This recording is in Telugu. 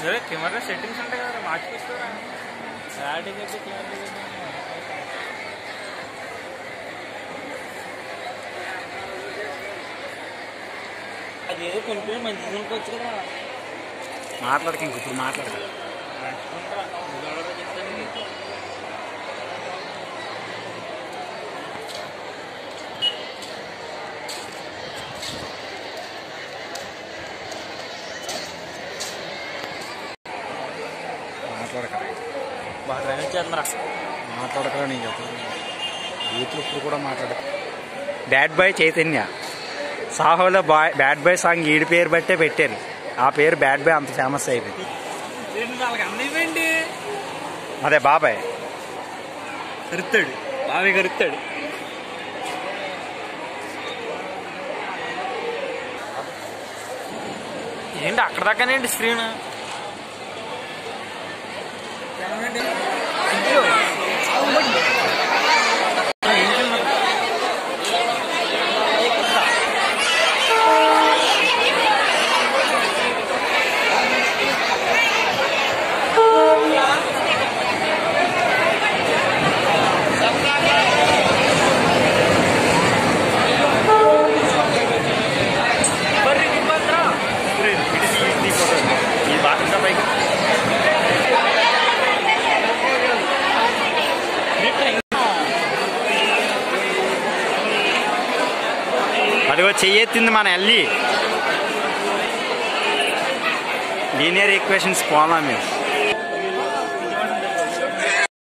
సరే కెమెరా సెట్టింగ్స్ ఉంటాయి కదా మార్చుకొస్తారా క్లారిటీ చెప్పి క్లారిటీ చెప్పి అదేదో కొనుక్కొని మంచి కొనుక్కోవచ్చు కదా మాట్లాడక ఇంక ఇప్పుడు మాట్లాడక నడుచుకుంటారా ఇది ఎవరో చెప్తాను నీకు. మాట్లాడక బాగా డ్రైవింగ్ చేస్తున్నారా మాట్లాడకరా నీకు చెప్పదు యూత్లో ఇప్పుడు కూడా మాట్లాడక బ్యాడ్ బాయ్ చైతన్య సాహోలో బాయ్ బ్యాడ్ బాయ్ సాంగ్ ఈడి పేరు బట్టే పెట్టారు ఆ పేరు బ్యాడ్ బాయ్ అంత ఫేమస్ అయిపోయింది రెండు నాలుగు అన్నయ్యండి అదే బాబాయ్ కరుతాడు బావి కరుతాడు ఏంటి అక్కడ దాకానేంటి స్క్రీన్ ఈ బాగా పైకి అదిగో చెయ్యెత్తింది మన ఎల్లి లీనియర్ ఈక్వేషన్స్ పోదాం మేము